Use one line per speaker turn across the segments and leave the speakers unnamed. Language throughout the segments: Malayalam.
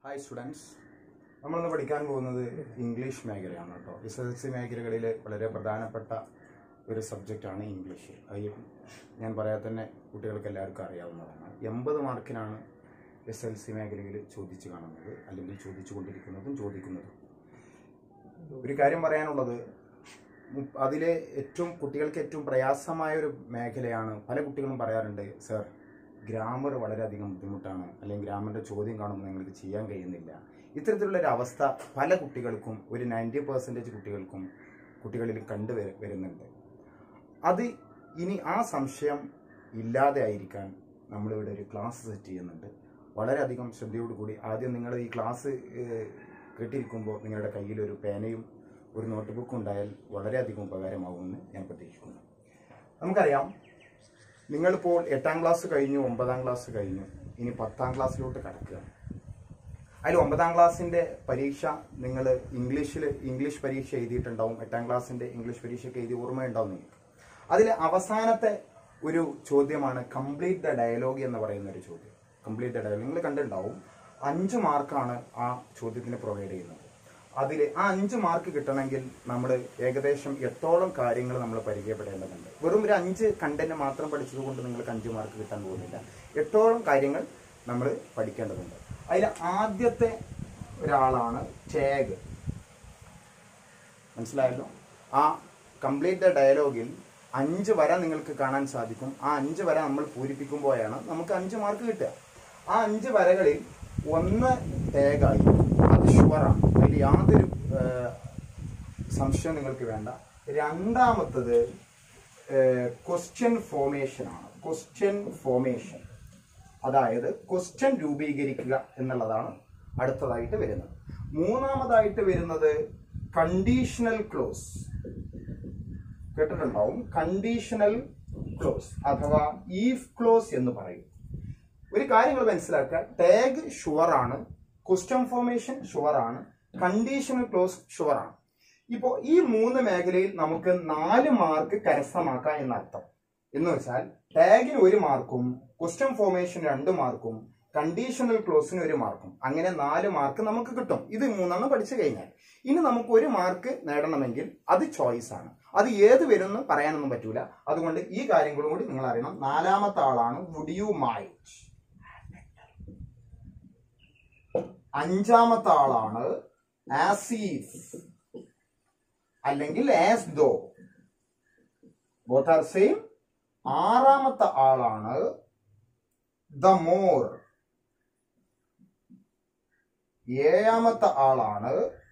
ഹായ് സ്റ്റുഡൻസ് നമ്മളിന്ന് പഠിക്കാൻ പോകുന്നത് ഇംഗ്ലീഷ് മേഖലയാണ് കേട്ടോ എസ് എസ് എൽ സി മേഖലകളിൽ വളരെ പ്രധാനപ്പെട്ട ഒരു സബ്ജക്റ്റാണ് ഇംഗ്ലീഷ് അത് ഞാൻ പറയാതെ തന്നെ കുട്ടികൾക്ക് എല്ലാവർക്കും അറിയാവുന്നതാണ് എൺപത് മാർക്കിനാണ് എസ് എൽ സി മേഖലയിൽ ചോദിച്ചു കാണുന്നത് അല്ലെങ്കിൽ ചോദിച്ചു കൊണ്ടിരിക്കുന്നതും ചോദിക്കുന്നതും ഒരു കാര്യം പറയാനുള്ളത് മു- അതിലെ ഏറ്റവും കുട്ടികൾക്ക് ഏറ്റവും പ്രയാസമായ ഒരു മേഖലയാണ് പല കുട്ടികളും പറയാറുണ്ട് സർ ഗ്രാമർ വളരെയധികം ബുദ്ധിമുട്ടാണ് അല്ലെങ്കിൽ ഗ്രാമറിന്റെ ചോദ്യം കാണുമ്പോൾ നിങ്ങൾക്ക് ചെയ്യാൻ കഴിയുന്നില്ല ഇത്തരത്തിലുള്ള ഒരു അവസ്ഥ പല കുട്ടികൾക്കും ഒരു നയൻറ്റി പെർസെൻറ്റേജ് കുട്ടികൾക്കും കുട്ടികളിൽ കണ്ടു വര- വരുന്നുണ്ട് അത് ഇനി ആ സംശയം ഇല്ലാതെ ആയിരിക്കാൻ നമ്മളിവിടെ ഒരു ക്ലാസ് സെറ്റ് ചെയ്യുന്നുണ്ട് വളരെയധികം ശ്രദ്ധയോടുകൂടി ആദ്യം നിങ്ങൾ ഈ ക്ലാസ് ഏഹ്, കേട്ടിരിക്കുമ്പോൾ നിങ്ങളുടെ കയ്യിൽ ഒരു പേനയും ഒരു നോട്ട് ബുക്കും ഉണ്ടായാൽ വളരെയധികം ഉപകാരമാകുമെന്ന് ഞാൻ പ്രതീക്ഷിക്കുന്നു നമുക്കറിയാം നിങ്ങളിപ്പോൾ എട്ടാം ക്ലാസ് കഴിഞ്ഞു ഒമ്പതാം ക്ലാസ് കഴിഞ്ഞു ഇനി പത്താം ക്ലാസ്സിലോട്ട് കടക്കുകയാണ് അതിൽ ഒമ്പതാം ക്ലാസ്സിന്റെ പരീക്ഷ നിങ്ങൾ ഇംഗ്ലീഷിൽ ഇംഗ്ലീഷ് പരീക്ഷ എഴുതിയിട്ടുണ്ടാവും എട്ടാം ക്ലാസ്സിന്റെ ഇംഗ്ലീഷ് പരീക്ഷയ്ക്ക് എഴുതി ഓർമ്മയുണ്ടാവും നിങ്ങൾക്ക് അതിൽ അവസാനത്തെ ഒരു ചോദ്യമാണ് കംപ്ലീറ്റ് ദ ഡയലോഗ് എന്ന് പറയുന്ന ഒരു ചോദ്യം കംപ്ലീറ്റ് ദ ഡയലോഗ് നിങ്ങൾ കണ്ടിട്ടുണ്ടാവും അഞ്ച് മാർക്കാണ് ആ ചോദ്യത്തിന് പ്രൊവൈഡ് ചെയ്യുന്നത് അതിൽ ആ അഞ്ച് മാർക്ക് കിട്ടണമെങ്കിൽ നമ്മൾ ഏകദേശം എട്ടോളം കാര്യങ്ങൾ നമ്മൾ പരിചയപ്പെടേണ്ടതുണ്ട് വെറും ഒരു അഞ്ച് കണ്ടന്റ് മാത്രം പഠിച്ചത് കൊണ്ട് നിങ്ങൾക്ക് അഞ്ച് മാർക്ക് കിട്ടാൻ പോകുന്നില്ല എട്ടോളം കാര്യങ്ങൾ നമ്മൾ പഠിക്കേണ്ടതുണ്ട് അതിൽ ആദ്യത്തെ ഒരാളാണ് ടാഗ് മനസ്സിലായല്ലോ ആ കംപ്ലീറ്റ് ദ ഡയലോഗിൽ അഞ്ച് വര നിങ്ങൾക്ക് കാണാൻ സാധിക്കും ആ അഞ്ച് വര നമ്മൾ പൂരിപ്പിക്കുമ്പോഴാണ് നമുക്ക് അഞ്ച് മാർക്ക് കിട്ടുക ആ അഞ്ച് വരകളിൽ ഒന്ന് ടാഗായി അത് ഷുവറാണ് അതിൽ യാതൊരു ഏഹ്, സംശയം നിങ്ങൾക്ക് വേണ്ട രണ്ടാമത്തത് ക്വസ്റ്റ്യൻ ഫോമേഷൻ ആണ് ക്വസ്റ്റ്യൻ ഫോമേഷൻ അതായത് ക്വസ്റ്റ്യൻ രൂപീകരിക്കുക എന്നുള്ളതാണ് അടുത്തതായിട്ട് വരുന്നത് മൂന്നാമതായിട്ട് വരുന്നത് കണ്ടീഷണൽ ക്ലോസ് കേട്ടിട്ടുണ്ടാവും കണ്ടീഷണൽ ക്ലോസ് അഥവാ ഈഫ് ക്ലോസ് എന്ന് പറയും ഒരു കാര്യങ്ങൾ മനസ്സിലാക്കുക ടാഗ് ഷുവർ ആണ് ക്വസ്റ്റ്യൻ ഫോർമേഷൻ ഷുവർ ആണ് കണ്ടീഷണൽ ക്ലോസ് ഷുവർ ആണ് ഇപ്പോൾ ഈ മൂന്ന് മേഖലയിൽ നമുക്ക് നാല് മാർക്ക് കരസ്ഥമാക്കാം എന്നർത്ഥം എന്ന് വെച്ചാൽ ടാഗിന് ഒരു മാർക്കും ക്വസ്റ്റ്യൻ ഫോർമേഷൻ രണ്ട് മാർക്കും കണ്ടീഷണൽ ക്ലോസിന് ഒരു മാർക്കും അങ്ങനെ നാല് മാർക്ക് നമുക്ക് കിട്ടും ഇത് മൂന്നെണ്ണം പഠിച്ചു കഴിഞ്ഞാൽ ഇനി നമുക്ക് ഒരു മാർക്ക് നേടണമെങ്കിൽ അത് ചോയ്സ് ആണ് അത് ഏത് വരുമെന്ന് പറയാനൊന്നും പറ്റൂല അതുകൊണ്ട് ഈ കാര്യങ്ങളും കൂടി നിങ്ങൾ അറിയണം നാലാമത്തെ ആളാണ് വുഡ് യു മൈറ്റ് അഞ്ചാമത്തെ ആളാണ് ആസീഫ് അല്ലെങ്കിൽ as though both are same ആറാമത്തെ ആളാണ് ദ മോർ ഏഴാമത്തെ ആളാണ്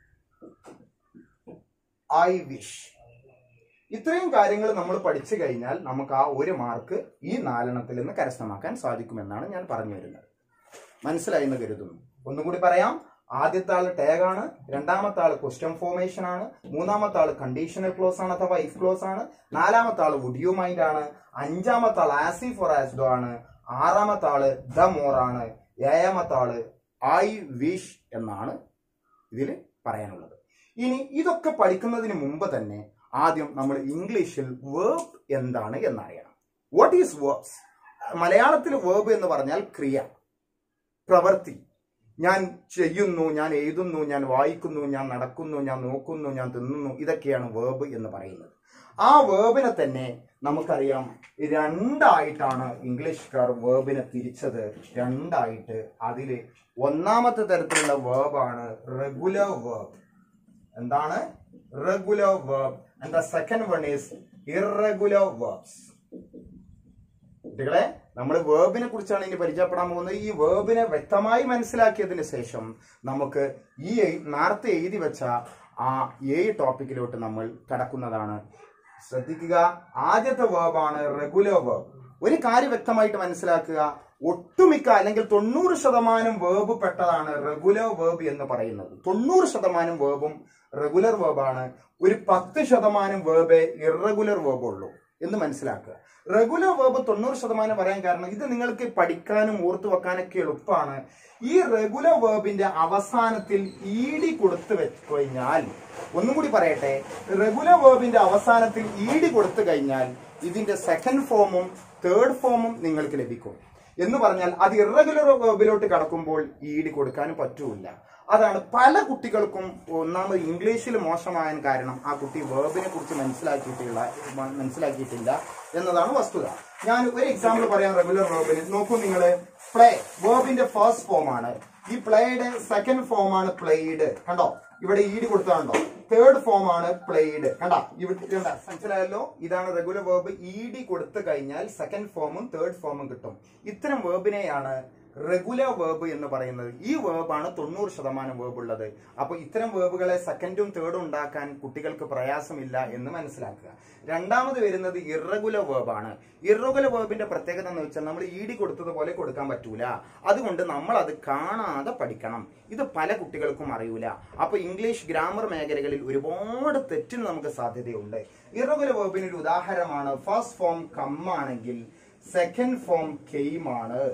ഐ വിഷ് ഇത്രയും കാര്യങ്ങൾ നമ്മൾ പഠിച്ചു കഴിഞ്ഞാൽ നമുക്ക് ആ ഒരു മാർക്ക് ഈ നാലെണ്ണത്തിൽ നിന്ന് കരസ്ഥമാക്കാൻ സാധിക്കുമെന്നാണ് ഞാൻ പറഞ്ഞു വരുന്നത് മനസ്സിലായി എന്ന് കരുതുന്നു ഒന്നും കൂടി പറയാം ആദ്യത്തെ ആള് ടാഗ് ആണ് രണ്ടാമത്തെ ആള് ക്വസ്റ്റ്യൻ ഫോർമേഷൻ ആണ് മൂന്നാമത്തെ ആള് കണ്ടീഷണൽ ക്ലോസ് ആണ് അഥവാ ഇഫ് ക്ലോസ് ആണ് നാലാമത്തെ ആള് വുഡ് യു മൈൻഡ് ആണ് അഞ്ചാമത്തെ ആള് ആസി ഫോർ ആസ്ഡോ ആണ് ആറാമത്തെ ആള് ദ മോർ ആണ് ഏഴാമത്തെ ആള് ഐ വിഷ് എന്നാണ് ഇതിൽ പറയാനുള്ളത് ഇനി ഇതൊക്കെ പഠിക്കുന്നതിന് മുമ്പ് തന്നെ ആദ്യം നമ്മൾ ഇംഗ്ലീഷിൽ വേർബ് എന്താണ് എന്നറിയണം വാട്ട് ഈസ് വേർബ്സ് മലയാളത്തിൽ വേർബ് എന്ന് പറഞ്ഞാൽ ക്രിയ പ്രവൃത്തി ഞാൻ ചെയ്യുന്നു ഞാൻ എഴുതുന്നു ഞാൻ വായിക്കുന്നു ഞാൻ നടക്കുന്നു ഞാൻ നോക്കുന്നു ഞാൻ തിന്നുന്നു ഇതൊക്കെയാണ് വേർബ് എന്ന് പറയുന്നത് ആ വേർബിനെ തന്നെ നമുക്കറിയാം രണ്ടായിട്ടാണ് ഇംഗ്ലീഷുകാർ വേർബിനെ തിരിച്ചത് രണ്ടായിട്ട് അതിൽ ഒന്നാമത്തെ തരത്തിലുള്ള വേർബാണ് റെഗുലർ വേർബ് എന്താണ് regular verb and the second one is irregular verbs കുട്ടികളെ നമ്മൾ വേർബിനെ കുറിച്ചാണ് ഇനി പരിചയപ്പെടാൻ പോകുന്നത് ഈ വേർബിനെ വ്യക്തമായി മനസ്സിലാക്കിയതിന് ശേഷം നമുക്ക് ഈ എഴ്- നേരത്തെ എഴുതി വെച്ച ആ ഏഴ് ടോപ്പിക്കിലോട്ട് നമ്മൾ കടക്കുന്നതാണ് ശ്രദ്ധിക്കുക ആദ്യത്തെ വേർബാണ് റെഗുലർ വേർബ് ഒരു കാര്യം വ്യക്തമായിട്ട് മനസ്സിലാക്കുക ഒട്ടുമിക്ക അല്ലെങ്കിൽ തൊണ്ണൂറ് ശതമാനം വേർബ് പെട്ടതാണ് റെഗുലർ വേർബ് എന്ന് പറയുന്നത് തൊണ്ണൂറ് ശതമാനം വേർബും റെഗുലർ വേർബാണ് ഒരു പത്ത് ശതമാനം വേർബേ ഇറഗുലർ വേർബ് ഉള്ളൂ എന്ന് മനസ്സിലാക്കുക റെഗുലർ വേർബ് തൊണ്ണൂറ് ശതമാനം പറയാൻ കാരണം ഇത് നിങ്ങൾക്ക് പഠിക്കാനും ഓർത്തു വെക്കാനൊക്കെ എളുപ്പമാണ് ഈ റെഗുലർ വേർബിന്റെ അവസാനത്തിൽ ഇ ഡി കൊടുത്തു വെച്ച് കഴിഞ്ഞാൽ ഒന്നും കൂടി പറയട്ടെ റെഗുലർ വേർബിന്റെ അവസാനത്തിൽ ഇ ഡി കൊടുത്തു കഴിഞ്ഞാൽ ഇതിന്റെ സെക്കൻഡ് ഫോമും തേർഡ് ഫോമും നിങ്ങൾക്ക് ലഭിക്കും എന്ന് പറഞ്ഞാൽ അത് ഇറഗുലർ വേർബിലോട്ട് കടക്കുമ്പോൾ ഈടി കൊടുക്കാനും പറ്റൂല അതാണ് പല കുട്ടികൾക്കും ഒന്നാമത് ഇംഗ്ലീഷിൽ മോശമാകാൻ കാരണം ആ കുട്ടി വേർബിനെ കുറിച്ച് മനസ്സിലാക്കിയിട്ടില്ല മനസ്സിലാക്കിയിട്ടില്ല എന്നതാണ് വസ്തുത ഞാൻ ഒരു എക്സാമ്പിൾ പറയാം റെഗുലർ വേർബിന് നോക്കൂ നിങ്ങൾ പ്ലേ വേർബിന്റെ ഫസ്റ്റ് ഫോം ആണ് ഈ പ്ലേയുടെ സെക്കൻഡ് ഫോം ആണ് പ്ലേഡ് കണ്ടോ ഇവിടെ ഈട് കൊടുത്താണ്ടോ തേർഡ് ഫോം ആണ് പ്ലേഡ് കണ്ട ഇവിടെ കണ്ട മനസ്സിലായല്ലോ ഇതാണ് റെഗുലർ വേർബ് ഇഡി കൊടുത്തു കഴിഞ്ഞാൽ സെക്കൻഡ് ഫോമും തേർഡ് ഫോമും കിട്ടും ഇത്തരം വേർബിനെയാണ് റെഗുലർ വേർബ് എന്ന് പറയുന്നത് ഈ വേർബാണ് തൊണ്ണൂറ് ശതമാനം വേർബ് ഉള്ളത് അപ്പൊ ഇത്തരം വേർബുകളെ സെക്കൻഡും തേർഡും ഉണ്ടാക്കാൻ കുട്ടികൾക്ക് പ്രയാസമില്ല എന്ന് മനസ്സിലാക്കുക രണ്ടാമത് വരുന്നത് ഇറഗുലർ വേർബാണ് ഇറഗുലർ വേർബിന്റെ പ്രത്യേകത എന്ന് വെച്ചാൽ നമ്മൾ ഇഡി കൊടുത്തതുപോലെ കൊടുക്കാൻ പറ്റൂല അതുകൊണ്ട് നമ്മൾ അത് കാണാതെ പഠിക്കണം ഇത് പല കുട്ടികൾക്കും അറിയൂല അപ്പൊ ഇംഗ്ലീഷ് ഗ്രാമർ മേഖലകളിൽ ഒരുപാട് തെറ്റിന് നമുക്ക് സാധ്യതയുണ്ട് ഇറഗുലർ വേർബിന് ഒരു ഉദാഹരണമാണ് ഫസ്റ്റ് ഫോം കമ്മാണെങ്കിൽ സെക്കൻഡ് ഫോം കെയിമാണ്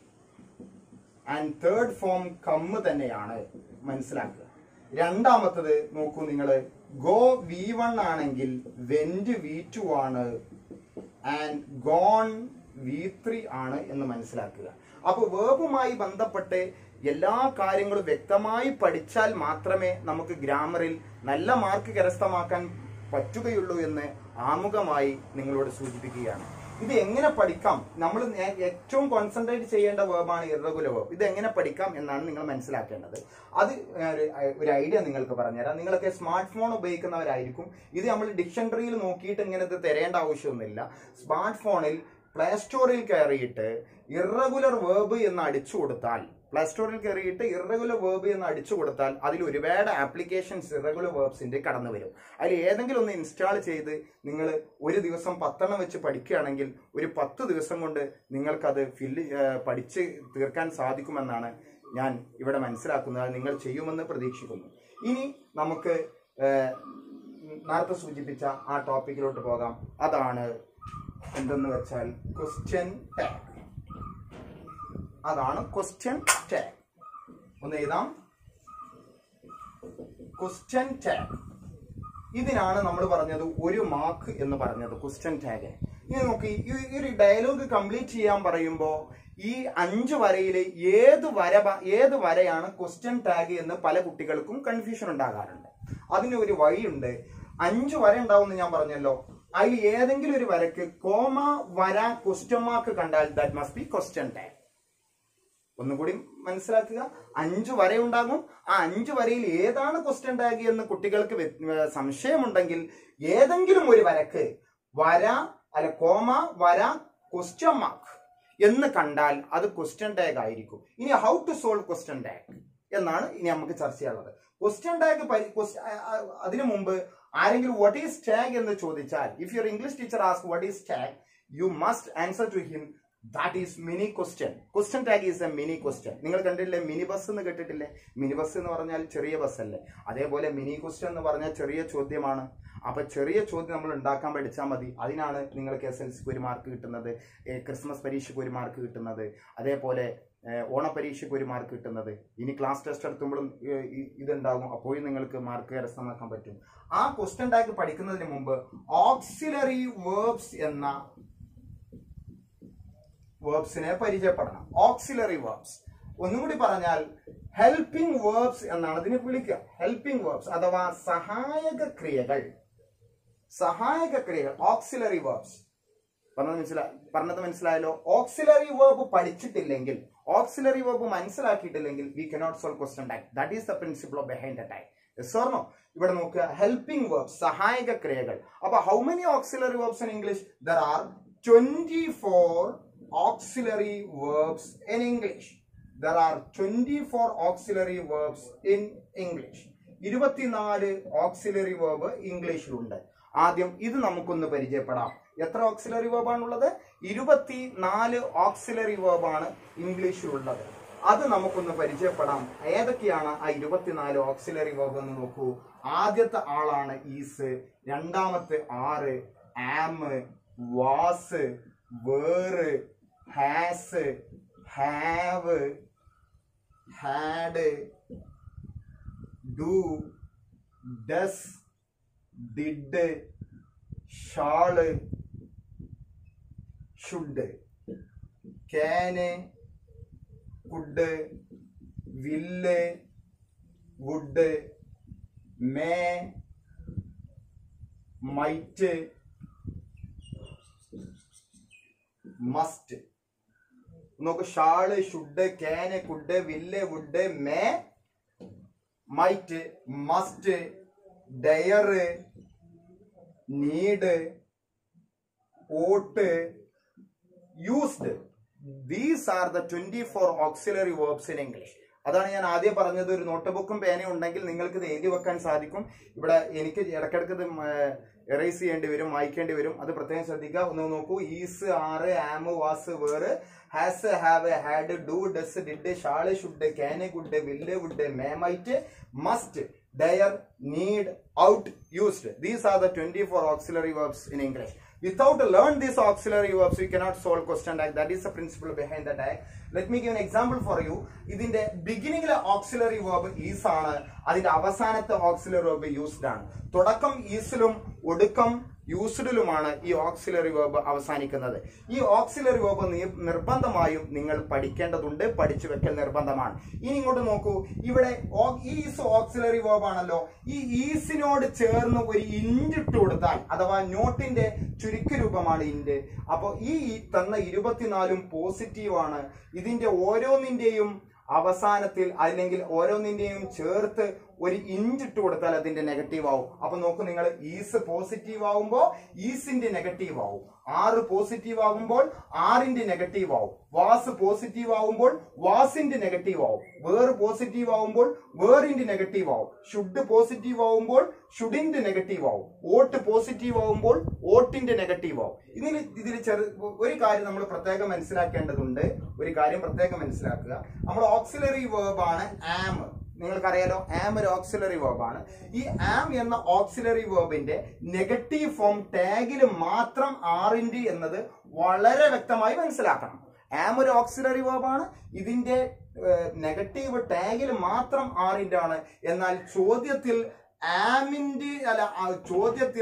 ആൻഡ് തേർഡ് ഫോം കമ്മ് തന്നെയാണ് മനസ്സിലാക്കുക രണ്ടാമത്തത് നോക്കൂ നിങ്ങൾ ഗോ വി വൺ ആണെങ്കിൽ വെന്റ് വി ടു ആണ് ആൻഡ് ഗോൺ വി ത്രീ ആണ് എന്ന് മനസ്സിലാക്കുക അപ്പൊ വേർബുമായി ബന്ധപ്പെട്ട് എല്ലാ കാര്യങ്ങളും വ്യക്തമായി പഠിച്ചാൽ മാത്രമേ നമുക്ക് ഗ്രാമറിൽ നല്ല മാർക്ക് കരസ്ഥമാക്കാൻ പറ്റുകയുള്ളൂ എന്ന് ആമുഖമായി നിങ്ങളോട് സൂചിപ്പിക്കുകയാണ് ഇത് എങ്ങനെ പഠിക്കാം നമ്മൾ നേ- ഏറ്റവും കോൺസെൻട്രേറ്റ് ചെയ്യേണ്ട വേർബാണ് ഇറഗുലർ വേർബ് ഇത് എങ്ങനെ പഠിക്കാം എന്നാണ് നിങ്ങൾ മനസ്സിലാക്കേണ്ടത് അത് ഒരു ഒരു ഐഡിയ നിങ്ങൾക്ക് പറഞ്ഞുതരാം നിങ്ങളൊക്കെ സ്മാർട്ട് ഫോൺ ഉപയോഗിക്കുന്നവരായിരിക്കും ഇത് നമ്മൾ ഡിക്ഷണറിയിൽ നോക്കിയിട്ട് ഇങ്ങനെ ഇത് തിരയേണ്ട ആവശ്യമൊന്നുമില്ല സ്മാർട്ട് ഫോണിൽ പ്ലേ സ്റ്റോറിൽ കയറിയിട്ട് ഇറഗുലർ വേർബ് എന്ന് അടിച്ചു കൊടുത്താൽ പ്ലേ സ്റ്റോറിൽ കയറിയിട്ട് ഇറഗുലർ വേർബ് എന്ന് അടിച്ചു കൊടുത്താൽ അതിൽ ഒരുപാട് ആപ്ലിക്കേഷൻസ് ഇറഗുലർ വേർബ്സിന്റെ കടന്നു വരും അതിൽ ഏതെങ്കിലും ഒന്ന് ഇൻസ്റ്റാൾ ചെയ്ത് നിങ്ങൾ ഒരു ദിവസം പത്തെണ്ണം വെച്ച് പഠിക്കുകയാണെങ്കിൽ ഒരു പത്ത് ദിവസം കൊണ്ട് നിങ്ങൾക്കത് ഫില്ല് പഠിച്ച് തീർക്കാൻ സാധിക്കുമെന്നാണ് ഞാൻ ഇവിടെ മനസ്സിലാക്കുന്നത് അത് നിങ്ങൾ ചെയ്യുമെന്ന് പ്രതീക്ഷിക്കുന്നു ഇനി നമുക്ക് ഏഹ്, നേരത്തെ സൂചിപ്പിച്ച ആ ടോപ്പിക്കിലോട്ട് പോകാം അതാണ് എന്തെന്ന് വെച്ചാൽ ക്വസ്റ്റ്യൻ ടാഗ് അതാണ് ക്വസ്റ്റ്യൻ ടാഗ് ഒന്ന് എഴുതാം ക്വസ്റ്റ്യൻ ടാഗ് ഇതിനാണ് നമ്മൾ പറഞ്ഞത് ഒരു മാർക്ക് എന്ന് പറഞ്ഞത് ക്വസ്റ്റ്യൻ ടാഗ് ഇനി നോക്കി ഈ ഈ ഒരു ഡയലോഗ് കംപ്ലീറ്റ് ചെയ്യാൻ പറയുമ്പോൾ ഈ അഞ്ച് വരയിൽ ഏത് വര ബ- ഏത് വരയാണ് ക്വസ്റ്റ്യൻ ടാഗ് എന്ന് പല കുട്ടികൾക്കും കൺഫ്യൂഷൻ ഉണ്ടാകാറുണ്ട് അതിന് ഒരു വഴിയുണ്ട് അഞ്ച് വര ഉണ്ടാവും ഞാൻ പറഞ്ഞല്ലോ അതിൽ ഏതെങ്കിലും ഒരു വരക്ക് കോമ വര ക്വസ്റ്റ്യൻ മാർക്ക് കണ്ടാൽ that must be question tag ഒന്നുകൂടി മനസ്സിലാക്കുക അഞ്ച് വര ഉണ്ടാകും ആ അഞ്ച് വരയിൽ ഏതാണ് ക്വസ്റ്റ്യൻ ടാഗ് എന്ന് കുട്ടികൾക്ക് വ്യ- ഏർ സംശയമുണ്ടെങ്കിൽ ഏതെങ്കിലും ഒരു വരക്ക് വര അല്ല കോമ വര ക്വസ്റ്റ്യൻ മാർക്ക് എന്ന് കണ്ടാൽ അത് ക്വസ്റ്റ്യൻ ടാഗ് ആയിരിക്കും ഇനി how to solve question tag എന്നാണ് ഇനി നമുക്ക് ചർച്ച ചെയ്യാനുള്ളത് ക്വസ്റ്റ്യൻ ടാഗ് അതിനു മുമ്പ് ആരെങ്കിലും വാട്ട് ഈസ് ടാഗ് എന്ന് ചോദിച്ചാൽ if your English teacher ask what is tag you must answer to him that is mini question question tag is a mini question നിങ്ങൾ കണ്ടിട്ടില്ലേ മിനി ബസ് എന്ന് കേട്ടിട്ടില്ലേ മിനി ബസ് എന്ന് പറഞ്ഞാൽ ചെറിയ ബസ് അല്ലേ അതേപോലെ മിനി ക്വസ്റ്റ്യൻ എന്ന് പറഞ്ഞാൽ ചെറിയ ചോദ്യമാണ് അപ്പൊ ചെറിയ ചോദ്യം നമ്മൾ ഉണ്ടാക്കാൻ പഠിച്ചാൽ മതി അതിനാണ് നിങ്ങൾക്ക് എസ് എൽ സിക്ക് ഒരു മാർക്ക് കിട്ടുന്നത് ഏ, ക്രിസ്മസ് പരീക്ഷയ്ക്ക് ഒരു മാർക്ക് കിട്ടുന്നത് അതേപോലെ ഏ, ഓണപരീക്ഷയ്ക്ക് ഒരു മാർക്ക് കിട്ടുന്നത് ഇനി ക്ലാസ് ടെസ്റ്റ് എടുത്തുമ്പോഴും ഏ, ഇ- ഇതുണ്ടാകും അപ്പോഴും നിങ്ങൾക്ക് മാർക്ക് കരസ്ഥമാക്കാൻ പറ്റും ആ ക്വസ്റ്റ്യൻ ടാഗ് പഠിക്കുന്നതിന് മുമ്പ് ഓക്സിലറി വേർബ്സ് എന്ന വേർബ്സിനെ പരിചയപ്പെടണം ഓക്സിലറി വേർബ്സ് ഒന്നുകൂടി പറഞ്ഞാൽ ഹെൽപ്പിംഗ് വേർബ്സ് എന്നാണ് ഇതിനെ വിളിക്കുക ഹെൽപ്പിംഗ് വേർബ്സ് അഥവാ സഹായക ക്രിയകൾ സഹായക ക്രിയകൾ ഓക്സിലറി വേർബ്സ് പറഞ്ഞത് മനസ്സിലായി പറഞ്ഞത് മനസ്സിലായല്ലോ ഓക്സിലറി വേർബ് പഠിച്ചിട്ടില്ലെങ്കിൽ ഓക്സിലറി വേർബ് മനസ്സിലാക്കിയിട്ടില്ലെങ്കിൽ we cannot solve question tag that is the principle of behind tag or no ഇവിടെ നോക്കുക ഹെൽപ്പിംഗ് വേർബ്സ് സഹായക ക്രിയകൾ അപ്പൊ how many auxiliary verbs in English there are twenty four auxiliary verbs in English there are twenty four auxiliary verbs in English ഇരുപത്തിനാല് ഓക്സിലറി വേർബ് ഇംഗ്ലീഷിലുണ്ട് ആദ്യം ഇത് നമുക്കൊന്ന് പരിചയപ്പെടാം എത്ര ഓക്സിലറി വേർബാണുള്ളത് ഇരുപത്തി നാല് ഓക്സിലറി വേർബാണ് ഇംഗ്ലീഷിലുള്ളത് അത് നമുക്കൊന്ന് പരിചയപ്പെടാം ഏതൊക്കെയാണ് ആ ഇരുപത്തിനാല് ഓക്സിലറി വേർബ് എന്ന് നോക്കൂ ആദ്യത്തെ ആളാണ് ഈസ് രണ്ടാമത്തെ are am was were has have had do does did shall should can could will would may might must നോക്ക് shall should can could will would may might must dare need ought used these are the twenty four auxiliary verbs in English അതാണ് ഞാൻ ആദ്യം പറഞ്ഞത് ഒരു നോട്ട് ബുക്കും പേനയും ഉണ്ടെങ്കിൽ നിങ്ങൾക്ക് ഇത് എഴുതി വെക്കാൻ സാധിക്കും ഇവിടെ എനിക്ക് ഇടയ്ക്കിടയ്ക്ക് ഇത് എറേസ് ചെയ്യേണ്ടി വരും വായിക്കേണ്ടി വരും അത് പ്രത്യേകം ശ്രദ്ധിക്കുക ഒന്ന് നോക്കൂ is are am was were has have had do does did shall should can could will would may might must dare need ought used these are the twenty four auxiliary verbs in English without learn these auxiliary verbs we cannot solve question tag that is the principle behind the tag let me give an example for you ഇതിന്റെ ബിഗിനിങ്ങിലെ ഓക്സിലറി വേർബ് ഈസ് ആണ് അതിന്റെ അവസാനത്തെ ഓക്സിലറി വേർബ് യൂസ്ഡ് ആണ് തുടക്കം ഈസിലും ഒടുക്കം യൂസ്ഡിലുമാണ് ഈ ഓക്സിലറി വേർബ് അവസാനിക്കുന്നത് ഈ ഓക്സിലറി വേർബ് നിർബന്ധമായും നിങ്ങൾ പഠിക്കേണ്ടതുണ്ട് പഠിച്ചു വെക്കൽ നിർബന്ധമാണ് ഇനി ഇങ്ങോട്ട് നോക്കൂ ഇവിടെ ഈസ് ഓക്സിലറി വേർബ് ആണല്ലോ ഈ ഈസിനോട് ചേർന്ന് ഒരു ഇൻഡ് ഇട്ട് കൊടുത്താൽ അഥവാ നോട്ടിന്റെ ചുരുക്ക രൂപമാണ് ഇൻഡ് അപ്പോൾ ഈ തന്ന ഇരുപത്തിനാലും പോസിറ്റീവ് ആണ് ഇതിന്റെ ഓരോന്നിന്റെയും അവസാനത്തിൽ അല്ലെങ്കിൽ ഓരോന്നിന്റെയും ചേർത്ത് ഒരു ഇഞ്ച് ഇട്ട് കൊടുത്താൽ അതിന്റെ നെഗറ്റീവ് ആവും അപ്പൊ നോക്കൂ നിങ്ങൾ ഈസ് പോസിറ്റീവ് ആവുമ്പോൾ ഈസിന്റെ നെഗറ്റീവ് ആവും ആറ് പോസിറ്റീവ് ആകുമ്പോൾ ആറിന്റെ നെഗറ്റീവ് ആവും വാസ് പോസിറ്റീവ് ആവുമ്പോൾ വാസിന്റെ നെഗറ്റീവ് ആവും വേർ പോസിറ്റീവ് ആവുമ്പോൾ വേറിന്റെ നെഗറ്റീവ് ആവും ഷുഡ് പോസിറ്റീവ് ആവുമ്പോൾ ഷുഡിന്റെ നെഗറ്റീവ് ആവും ഓട്ട് പോസിറ്റീവ് ആവുമ്പോൾ ഓട്ടിന്റെ നെഗറ്റീവ് ആവും ഇതിൽ ഇതിൽ ചെറു ഒരു കാര്യം നമ്മൾ പ്രത്യേകം മനസ്സിലാക്കേണ്ടതുണ്ട് ഒരു കാര്യം പ്രത്യേകം മനസ്സിലാക്കുക നമ്മൾ ഓക്സിലറി വേർബ് ആണ് ആം നിങ്ങൾക്കറിയാലോ ആം ഒരു ഓക്സിലറി വേർബ് ആണ് ഈ ആം എന്ന ഓക്സിലറി വേർബിന്റെ നെഗറ്റീവ് ഫോം ടാഗിൽ മാത്രം ആറിന്റെ എന്നത് വളരെ വ്യക്തമായി മനസ്സിലാക്കണം ആം ഒരു ഓക്സിലറി വേർബ് ആണ് ഇതിന്റെ നെഗറ്റീവ് ടാഗിൽ മാത്രം ആറിന്റെ ആണ് എന്നാൽ ചോദ്യത്തിൽ ആമിന്റെ അല്ല ആ ചോദ്യത്തിൽ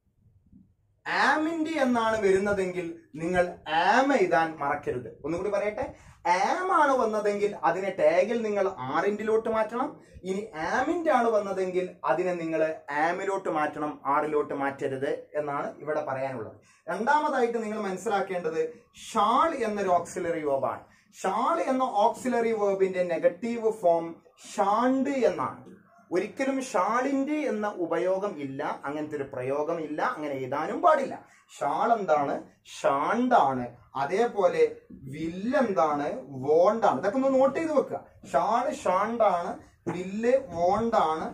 ആമിന്റെ എന്നാണ് വരുന്നതെങ്കിൽ നിങ്ങൾ ആം എഴുതാൻ മറക്കരുത് ഒന്നുകൂടി പറയട്ടെ ആം ആണ് വന്നതെങ്കിൽ അതിനെ ടാഗിൽ നിങ്ങൾ ആറിൻഡിലോട്ട് മാറ്റണം ഇനി ആമിന്റെ ആണ് വന്നതെങ്കിൽ അതിനെ നിങ്ങൾ ആമിലോട്ട് മാറ്റണം ആറിലോട്ട് മാറ്റരുത് എന്നാണ് ഇവിടെ പറയാനുള്ളത് രണ്ടാമതായിട്ട് നിങ്ങൾ മനസ്സിലാക്കേണ്ടത് ഷാൾ എന്നൊരു ഓക്സിലറി വേർബാണ് ഷാൾ എന്ന ഓക്സിലറി വേർബിന്റെ നെഗറ്റീവ് ഫോം ഷാണ്ട് എന്നാണ് ഒരിക്കലും ഷാളിന്റെ എന്ന ഉപയോഗം ഇല്ല അങ്ങനത്തെ ഒരു പ്രയോഗം ഇല്ല അങ്ങനെ എഴുതാനും പാടില്ല ഷാൾ എന്താണ് ഷാണ്ടാണ് അതേപോലെ വില്ലെന്താണ് വോണ്ടാണ് ഇതൊക്കെ ഒന്ന് നോട്ട് ചെയ്ത് വെക്കുക ഷാള് ഷാണ്ടാണ് വില്ല് വോണ്ടാണ്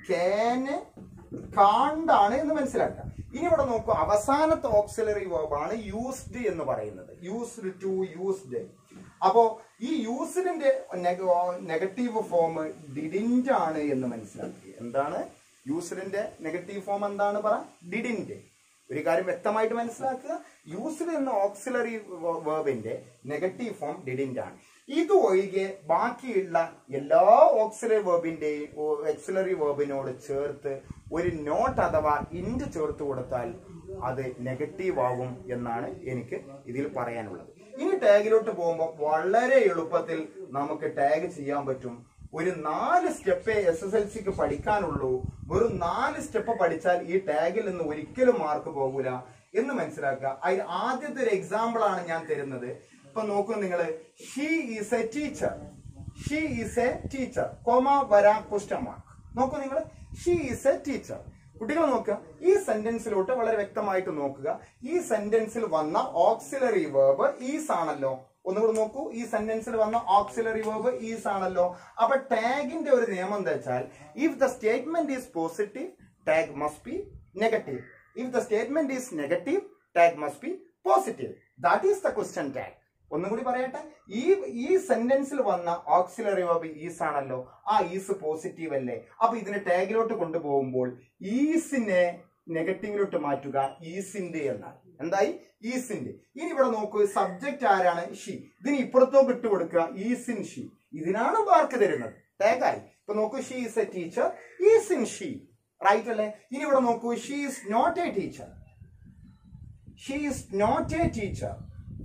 കേന് കാണ്ടാണ് എന്ന് മനസ്സിലാക്കുക ഇനി ഇവിടെ നോക്കൂ അവസാനത്തെ ഓക്സിലറി വേർബാണ് യൂസ്ഡ് എന്ന് പറയുന്നത് യൂസ്ഡ് ടു യൂസ്ഡ് അപ്പോ ഈ യൂസ്ഡിന്റെ നെഗറ്റീവ് ഫോം ഡിഡിന്റ് ആണ് എന്ന് മനസ്സിലാക്കി എന്താണ് യൂസ്ഡിന്റെ നെഗറ്റീവ് ഫോം എന്താണ് പറ ഡിഡിന്റ് ഒരു കാര്യം വ്യക്തമായിട്ട് മനസ്സിലാക്കുക യൂസ്ഡ് എന്ന ഓക്സിലറി വേർബിന്റെ നെഗറ്റീവ് ഫോം ഡിഡിന്റ് ആണ് ഇത് ഒഴികെ ബാക്കിയുള്ള എല്ലാ ഓക്സിലറി വേർബിന്റെയും ഓക്സിലറി വേർബിനോട് ചേർത്ത് ഒരു നോട്ട് അഥവാ ഇൻഡ് ചേർത്ത് കൊടുത്താൽ അത് നെഗറ്റീവ് ആകും എന്നാണ് എനിക്ക് ഇതിൽ പറയാനുള്ളത് ഇനി ടാഗിലോട്ട് പോകുമ്പോൾ വളരെ എളുപ്പത്തിൽ നമുക്ക് ടാഗ് ചെയ്യാൻ പറ്റും ഒരു നാല് സ്റ്റെപ്പേ എസ് എസ് എൽ സിക്ക് പഠിക്കാനുള്ളൂ വെറും നാല് സ്റ്റെപ്പ് പഠിച്ചാൽ ഈ ടാഗിൽ നിന്ന് ഒരിക്കലും മാർക്ക് പോകൂല എന്ന് മനസ്സിലാക്കുക അതിന് ആദ്യത്തെ ഒരു എക്സാമ്പിൾ ആണ് ഞാൻ തരുന്നത് ഇപ്പൊ നോക്കൂ നിങ്ങൾ she is a teacher she is a teacher comma വരാ ക്വസ്റ്റ്യൻ മാർക്ക് നോക്കൂ നിങ്ങൾ ഷീ ഈസ് എ ടീച്ചർ കുട്ടികൾ നോക്കുക ഈ സെന്റൻസിലോട്ട് വളരെ വ്യക്തമായിട്ട് നോക്കുക ഈ സെന്റൻസിൽ വന്ന ഓക്സിലറി വേർബ് ഈസ് ആണല്ലോ ഒന്നുകൂടി നോക്കൂ ഈ സെന്റൻസിൽ വന്ന ഓക്സിലറി വേർബ് ഈസ് ആണല്ലോ അപ്പൊ ടാഗിന്റെ ഒരു നിയമം എന്താ വെച്ചാൽ if the statement is positive tag must be negative if the statement is negative tag must be positive that is the question tag ഒന്നും കൂടി പറയട്ടെ ഈ ഈ സെന്റൻസിൽ വന്ന ഓക്സിലറി വേർബ് ഈസ് ആണല്ലോ ആ ഈസ് പോസിറ്റീവ് അല്ലേ അപ്പൊ ഇതിനെ ടാഗിലോട്ട് കൊണ്ടുപോകുമ്പോൾ ഈസിനെ നെഗറ്റീവിലോട്ട് മാറ്റുക ഈസിന്റെ എന്നാണ് എന്തായി ഈസിന്റെ ഇനി ഇവിടെ നോക്കൂ സബ്ജക്റ്റ് ആരാണ് ഷി ഇതിന് ഇപ്പുറത്തോട്ട് ഇട്ട് കൊടുക്കുക ഈസിൻ ഷി ഇതിനാണ് മാർക്ക് തരുന്നത് ടാഗായി ഇപ്പൊ നോക്കൂ she is a teacher isn't she right അല്ലേ ഇനി ഇവിടെ നോക്കൂ she is not a teacher she is not a teacher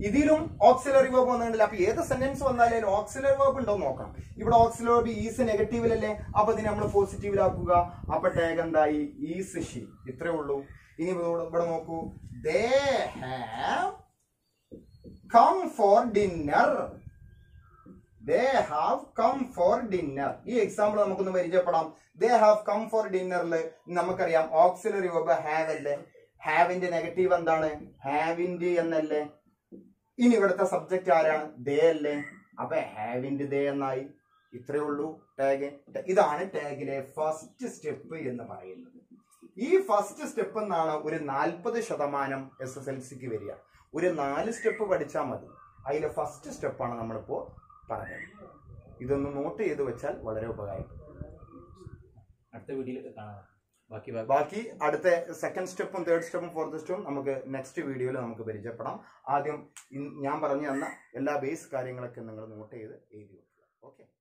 ഇതിലും ഓക്സിലറി വേർബ് വന്നിട്ടില്ല അപ്പൊ ഏത് സെന്റൻസ് വന്നാലും ഓക്സിലറി വേർബ് ഉണ്ടോ എന്ന് നോക്കണം ഇവിടെ ഓക്സിലറി വേർബ് ഈസ് നെഗറ്റീവിലല്ലേ അപ്പൊ ഇതിനെ നമ്മൾ പോസിറ്റീവിലാക്കുക അപ്പൊ ടാഗ് എന്തായി ഈസ് ഷി ഇത്രേ ഉള്ളൂ ഇനി ഇവിടെ ഇവിടെ നോക്കൂ they have come for dinner they have come for dinner ഈ എക്സാമ്പിൾ നമുക്കൊന്ന് പരിചയപ്പെടാം ദേ ഹാവ് കം ഫോർ ഡിന്നറിൽ നമുക്കറിയാം ഓക്സിലറി വെബ് ഹാവ് അല്ലേ ഹാവിന്റെ നെഗറ്റീവ് എന്താണ് ഹാവിന്റെ എന്നല്ലേ ഇനി ഇവിടുത്തെ സബ്ജക്റ്റ് ആരാണ് ദേ അല്ലേ അപ്പൊ ഹാവിന്റെ ദേ എന്നായി ഇത്രയേ ഉള്ളൂ ടാഗ് ഇതാണ് ടാഗിലെ ഫസ്റ്റ് സ്റ്റെപ്പ് എന്ന് പറയുന്നത് ഈ ഫസ്റ്റ് സ്റ്റെപ്പ് എന്നാണ് ഒരു നാൽപ്പത് ശതമാനം എസ് എസ് എൽ സിക്ക് വരിക ഒരു നാല് സ്റ്റെപ്പ് പഠിച്ചാൽ മതി അതിലെ ഫസ്റ്റ് സ്റ്റെപ്പാണ് നമ്മളിപ്പോ പറഞ്ഞത് ഇതൊന്ന് നോട്ട് ചെയ്ത് വെച്ചാൽ വളരെ ഉപകാരം
അടുത്ത വീഡിയോയിൽ കാണാം ബാക്കി ഭാഗം
ബാക്കി അടുത്ത സെക്കൻഡ് സ്റ്റെപ്പും തേർഡ് സ്റ്റെപ്പും ഫോർത്ത് സ്റ്റെപ്പും നമുക്ക് നെക്സ്റ്റ് വീഡിയോയിൽ നമുക്ക് പരിചയപ്പെടാം ആദ്യം ഇൻ- ഞാൻ പറഞ്ഞു തന്ന എല്ലാ ബേസ് കാര്യങ്ങളൊക്കെ നിങ്ങൾ നോട്ട് ചെയ്ത് എഴുതി വെക്കുക ഓക്കെ